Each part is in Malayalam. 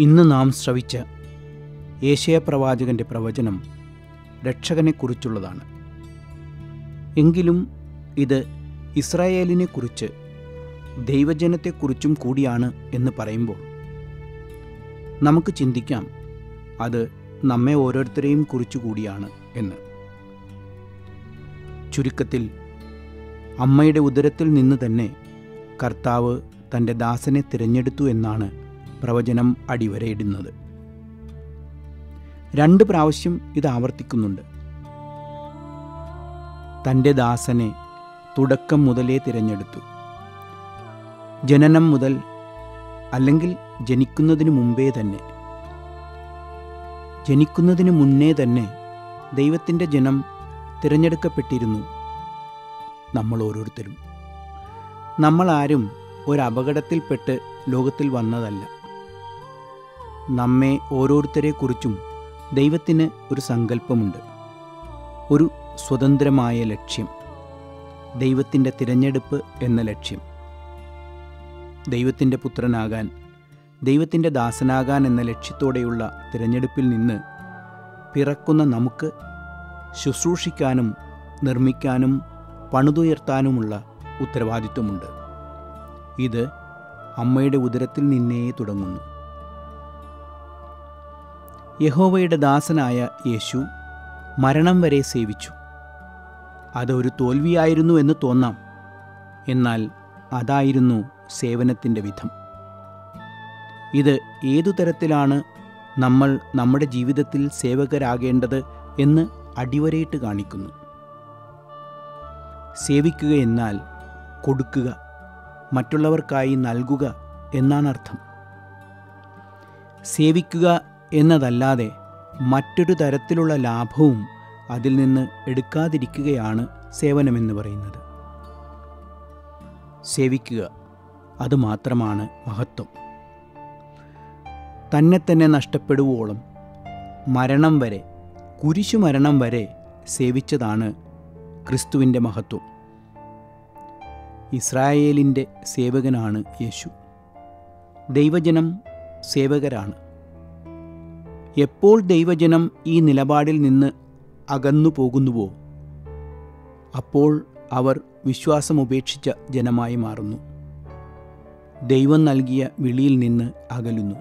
ഇന്ന് നാം ശ്രവിച്ച ഏഷ്യ പ്രവാചകന്റെ പ്രവചനം രക്ഷകനെക്കുറിച്ചുള്ളതാണ് എങ്കിലും ഇത് ഇസ്രായേലിനെക്കുറിച്ച് ദൈവജനത്തെക്കുറിച്ചും കൂടിയാണ് എന്ന് പറയുമ്പോൾ നമുക്ക് ചിന്തിക്കാം അത് നമ്മെ ഓരോരുത്തരെയും കുറിച്ചു കൂടിയാണ് എന്ന് ചുരുക്കത്തിൽ അമ്മയുടെ ഉദരത്തിൽ നിന്ന് തന്നെ കർത്താവ് തൻ്റെ ദാസനെ തിരഞ്ഞെടുത്തു എന്നാണ് പ്രവചനം അടിവരയിടുന്നത് രണ്ട് പ്രാവശ്യം ഇത് ആവർത്തിക്കുന്നുണ്ട് തൻ്റെ ദാസനെ തുടക്കം മുതലേ തിരഞ്ഞെടുത്തു ജനനം മുതൽ അല്ലെങ്കിൽ ജനിക്കുന്നതിന് മുമ്പേ തന്നെ ജനിക്കുന്നതിന് മുന്നേ തന്നെ ദൈവത്തിൻ്റെ ജനം തിരഞ്ഞെടുക്കപ്പെട്ടിരുന്നു നമ്മൾ ഓരോരുത്തരും നമ്മൾ ആരും ഒരു അപകടത്തിൽപ്പെട്ട് ലോകത്തിൽ വന്നതല്ല നമ്മെ ഓരോരുത്തരെക്കുറിച്ചും ദൈവത്തിന് ഒരു സങ്കല്പമുണ്ട് ഒരു സ്വതന്ത്രമായ ലക്ഷ്യം ദൈവത്തിൻ്റെ തിരഞ്ഞെടുപ്പ് എന്ന ലക്ഷ്യം ദൈവത്തിൻ്റെ പുത്രനാകാൻ ദൈവത്തിൻ്റെ ദാസനാകാൻ എന്ന ലക്ഷ്യത്തോടെയുള്ള തിരഞ്ഞെടുപ്പിൽ നിന്ന് പിറക്കുന്ന നമുക്ക് ശുശ്രൂഷിക്കാനും നിർമ്മിക്കാനും പണിതുയർത്താനുമുള്ള ഉത്തരവാദിത്വമുണ്ട് ഇത് അമ്മയുടെ ഉദരത്തിൽ നിന്നേ തുടങ്ങുന്നു യഹോവയുടെ ദാസനായ യേശു മരണം വരെ സേവിച്ചു അതൊരു തോൽവിയായിരുന്നു എന്ന് തോന്നാം എന്നാൽ അതായിരുന്നു സേവനത്തിൻ്റെ വിധം ഇത് ഏതു തരത്തിലാണ് നമ്മൾ നമ്മുടെ ജീവിതത്തിൽ സേവകരാകേണ്ടത് എന്ന് അടിവരയിട്ട് കാണിക്കുന്നു സേവിക്കുക എന്നാൽ കൊടുക്കുക മറ്റുള്ളവർക്കായി നൽകുക എന്നാണ് അർത്ഥം സേവിക്കുക എന്നതല്ലാതെ മറ്റൊരു തരത്തിലുള്ള ലാഭവും അതിൽ നിന്ന് എടുക്കാതിരിക്കുകയാണ് സേവനമെന്ന് പറയുന്നത് സേവിക്കുക അതുമാത്രമാണ് മഹത്വം തന്നെ തന്നെ നഷ്ടപ്പെടുവോളം മരണം വരെ കുരിശു മരണം വരെ സേവിച്ചതാണ് ക്രിസ്തുവിൻ്റെ മഹത്വം ഇസ്രായേലിൻ്റെ സേവകനാണ് യേശു ദൈവജനം സേവകരാണ് എപ്പോൾ ദൈവജനം ഈ നിലപാടിൽ നിന്ന് അകന്നു പോകുന്നുവോ അപ്പോൾ അവർ വിശ്വാസം ഉപേക്ഷിച്ച ജനമായി മാറുന്നു ദൈവം നൽകിയ വിളിയിൽ നിന്ന് അകലുന്നു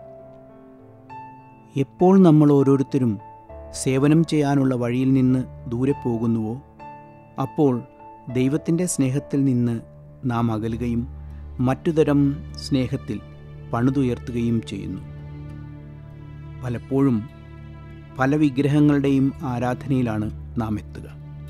എപ്പോൾ നമ്മൾ ഓരോരുത്തരും സേവനം ചെയ്യാനുള്ള വഴിയിൽ നിന്ന് ദൂരെ പോകുന്നുവോ അപ്പോൾ ദൈവത്തിൻ്റെ സ്നേഹത്തിൽ നിന്ന് നാം അകലുകയും മറ്റുതരം സ്നേഹത്തിൽ പണിതുയർത്തുകയും ചെയ്യുന്നു പലപ്പോഴും പല വിഗ്രഹങ്ങളുടെയും ആരാധനയിലാണ് നാം എത്തുക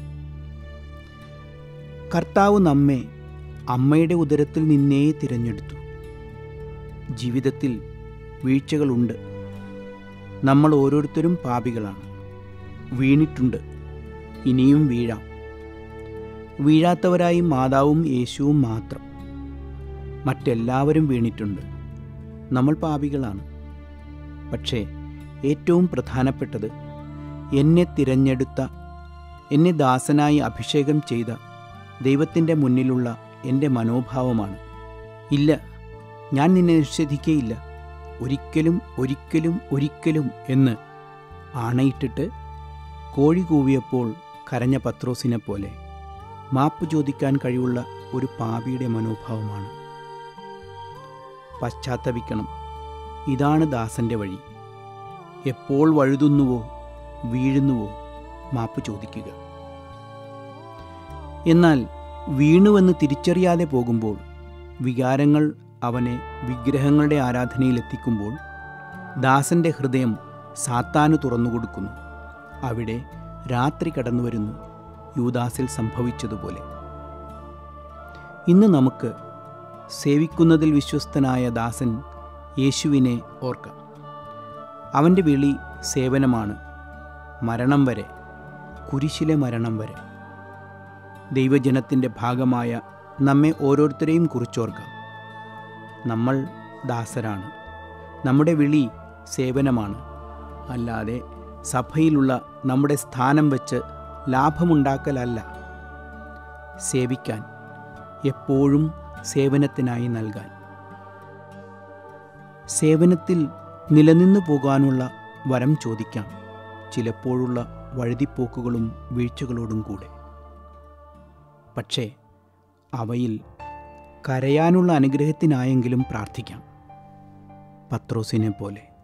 കർത്താവ് നമ്മെ അമ്മയുടെ ഉദരത്തിൽ നിന്നേ തിരഞ്ഞെടുത്തു ജീവിതത്തിൽ വീഴ്ചകളുണ്ട് നമ്മൾ ഓരോരുത്തരും പാപികളാണ് വീണിട്ടുണ്ട് ഇനിയും വീഴാം വീഴാത്തവരായി മാതാവും യേശുവും മാത്രം മറ്റെല്ലാവരും വീണിട്ടുണ്ട് നമ്മൾ പാപികളാണ് പക്ഷേ ഏറ്റവും പ്രധാനപ്പെട്ടത് എന്നെ തിരഞ്ഞെടുത്ത എന്നെ ദാസനായി അഭിഷേകം ചെയ്ത ദൈവത്തിൻ്റെ മുന്നിലുള്ള എൻ്റെ മനോഭാവമാണ് ഇല്ല ഞാൻ നിന്നെ നിഷേധിക്കുകയില്ല ഒരിക്കലും ഒരിക്കലും ഒരിക്കലും എന്ന് ആണയിട്ടിട്ട് കോഴി കൂവിയപ്പോൾ കരഞ്ഞ പത്രോസിനെ പോലെ മാപ്പ് ചോദിക്കാൻ കഴിവുള്ള ഒരു പാപിയുടെ മനോഭാവമാണ് പശ്ചാത്തപിക്കണം ഇതാണ് ദാസൻ്റെ വഴി എപ്പോൾ വഴുതുന്നുവോ വീഴുന്നുവോ മാപ്പ് ചോദിക്കുക എന്നാൽ വീണുവെന്ന് തിരിച്ചറിയാതെ പോകുമ്പോൾ വികാരങ്ങൾ അവനെ വിഗ്രഹങ്ങളുടെ ആരാധനയിൽ എത്തിക്കുമ്പോൾ ദാസന്റെ ഹൃദയം സാത്താന് തുറന്നുകൊടുക്കുന്നു അവിടെ രാത്രി കടന്നു വരുന്നു യൂദാസിൽ സംഭവിച്ചതുപോലെ ഇന്ന് നമുക്ക് സേവിക്കുന്നതിൽ വിശ്വസ്തനായ ദാസൻ യേശുവിനെ ഓർക്കാം അവൻ്റെ വിളി സേവനമാണ് മരണം വരെ കുരിശിലെ മരണം വരെ ദൈവജനത്തിൻ്റെ ഭാഗമായ നമ്മെ ഓരോരുത്തരെയും കുറിച്ചോർക്കാം നമ്മൾ ദാസരാണ് നമ്മുടെ വിളി സേവനമാണ് അല്ലാതെ സഭയിലുള്ള നമ്മുടെ സ്ഥാനം വെച്ച് ലാഭമുണ്ടാക്കലല്ല സേവിക്കാൻ എപ്പോഴും സേവനത്തിനായി നൽകാൻ സേവനത്തിൽ നിലനിന്നു പോകാനുള്ള വരം ചോദിക്കാം ചിലപ്പോഴുള്ള വഴുതിപ്പോക്കുകളും വീഴ്ചകളോടും കൂടെ പക്ഷേ അവയിൽ കരയാനുള്ള അനുഗ്രഹത്തിനായെങ്കിലും പ്രാർത്ഥിക്കാം പത്രോസിനെ പോലെ